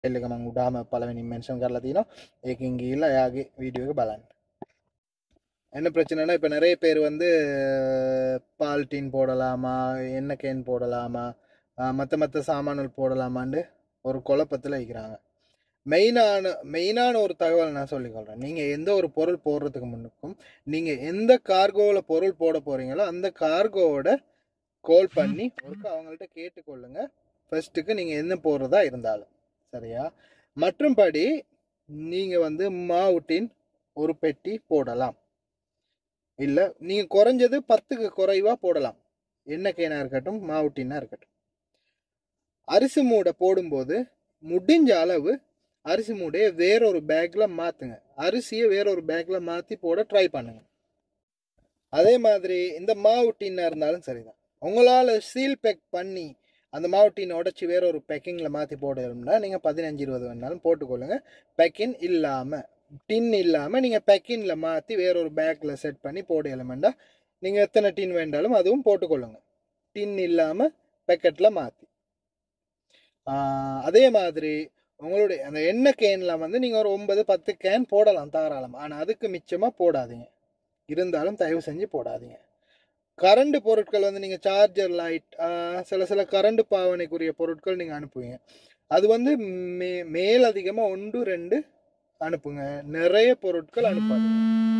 file එක මම උඩාම පළවෙනි මෙන්ෂන් කරලා තියෙනවා ඒකෙන් ගිහිල්ලා එයාගේ වීඩියෝ එක බලන්න என்ன பிரச்சனைனா இப்போ நிறைய பேர் வந்து பால் டீன் போடலாமா எண்ணெய் கேன் போடலாமா மற்ற மற்ற சாமான்கள் போடலாமான்னு ஒரு குழப்பத்தில் வைக்கிறாங்க மெயினான மெயினான ஒரு தகவல் நான் சொல்லிக்கொள்கிறேன் நீங்கள் எந்த ஒரு பொருள் போடுறதுக்கு முன்னுக்கும் நீங்கள் எந்த கார்கோவில் பொருள் போட போகிறீங்களோ அந்த கார்கோவோட கால் பண்ணி ஒருக்க அவங்கள்ட்ட கேட்டுக்கொள்ளுங்க ஃபர்ஸ்ட்டுக்கு நீங்கள் என்ன போடுறதா இருந்தாலும் சரியா மற்றும்படி நீங்கள் வந்து மாவுட்டின் ஒரு பெட்டி போடலாம் இல்லை நீங்கள் குறைஞ்சது பத்துக்கு குறைவாக போடலாம் எண்ணெய் கேனாக இருக்கட்டும் மாவுட்டினாக இருக்கட்டும் அரிசி மூடை போடும்போது முடிஞ்ச அளவு அரிசி மூடையை வேறொரு பேக்கில் மாற்றுங்க அரிசியை வேறொரு பேக்கில் மாற்றி போட ட்ரை பண்ணுங்க அதே மாதிரி இந்த மாவு டீனாக இருந்தாலும் சரிதான் உங்களால் சீல் பேக் பண்ணி அந்த மாவு டீனை உடச்சி வேற ஒரு பேக்கிங்கில் மாற்றி போடணும்னா நீங்கள் பதினஞ்சு இருபது வேணாலும் போட்டுக்கொள்ளுங்க பேக்கின் இல்லாமல் டின் இல்லாமல் நீங்கள் பேக்கிங்கில் மாற்றி வேற ஒரு பேக்கில் செட் பண்ணி போட எலமெண்டா நீங்கள் எத்தனை டின் வேண்டாலும் அதுவும் போட்டுக்கொள்ளுங்க டின் இல்லாமல் பேக்கெட்டில் மாற்றி அதே மாதிரி உங்களுடைய அந்த எண்ணெய் கேனில் வந்து நீங்கள் ஒரு ஒன்பது பத்து கேன் போடலாம் தாராளம் ஆனால் அதுக்கு மிச்சமாக போடாதீங்க இருந்தாலும் தயவு செஞ்சு போடாதீங்க கரண்ட் பொருட்கள் வந்து நீங்கள் சார்ஜர் லைட் சில சில கரண்ட் பாவனைக்குரிய பொருட்கள் நீங்கள் அனுப்புவீங்க அது வந்து மே மேல் அதிகமாக ஒன்று ரெண்டு அனுப்புங்க நிறைய பொருட்கள் அனுப்பாதீங்க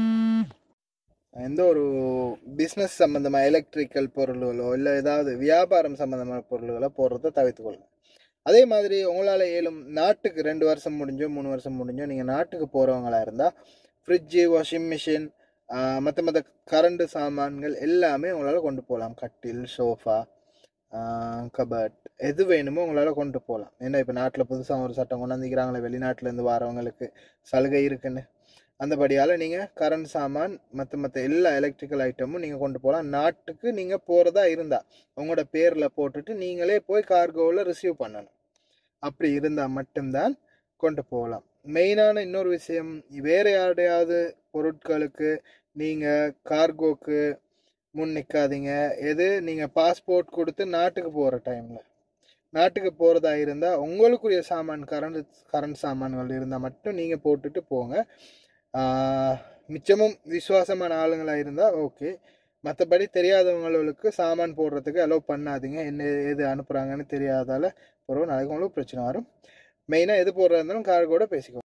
எந்த ஒரு பிஸ்னஸ் சம்மந்தமாக எலக்ட்ரிக்கல் பொருள்களோ இல்லை ஏதாவது வியாபாரம் சம்மந்தமான பொருள்களோ போடுறத தவிர்த்துக்கொள்ளுங்க அதே மாதிரி உங்களால் ஏழும் நாட்டுக்கு ரெண்டு வருஷம் முடிஞ்சோ மூணு வருஷம் முடிஞ்சோ நீங்கள் நாட்டுக்கு போகிறவங்களா இருந்தால் ஃப்ரிட்ஜு வாஷிங் மிஷின் மற்ற மற்ற கரண்ட் சாமான்கள் எல்லாமே உங்களால் கொண்டு போகலாம் கட்டில் சோஃபா கபட் எது வேணுமோ உங்களால் கொண்டு போகலாம் ஏன்னா இப்போ நாட்டில் புதுசாக ஒரு சட்டம் கொண்டாந்துக்கிறாங்களே வெளிநாட்டிலேருந்து வரவங்களுக்கு சலுகை இருக்குன்னு அந்தபடியால் நீங்கள் கரண்ட் சாமான் மற்ற மற்ற எல்லா எலக்ட்ரிக்கல் ஐட்டமும் நீங்கள் கொண்டு போகலாம் நாட்டுக்கு நீங்கள் போகிறதா இருந்தால் உங்களோட பேரில் போட்டுட்டு நீங்களே போய் கார்கோவில் ரிசீவ் பண்ணணும் அப்படி இருந்தால் மட்டும்தான் கொண்டு போகலாம் மெயினான இன்னொரு விஷயம் வேறு யாருடையாவது பொருட்களுக்கு நீங்கள் கார்கோக்கு முன் நிற்காதீங்க எது நீங்கள் பாஸ்போர்ட் கொடுத்து நாட்டுக்கு போகிற டைமில் நாட்டுக்கு போகிறதா இருந்தால் உங்களுக்குரிய சாமான் கரண்ட் கரண்ட் சாமான்கள் இருந்தால் மட்டும் நீங்கள் போட்டுட்டு போங்க மிச்சமும் விசுவாசமான ஆளுங்களாக இருந்தால் ஓகே மற்றபடி தெரியாதவங்களுக்கு சாமான் போடுறதுக்கு அலோவ் பண்ணாதீங்க என்ன எது அனுப்புகிறாங்கன்னு தெரியாதால பிறகு நாளைக்கு உங்களுக்கு பிரச்சனை வரும் மெயினாக எது போடுறதா இருந்தாலும் கார்கோட பேசிக்கோ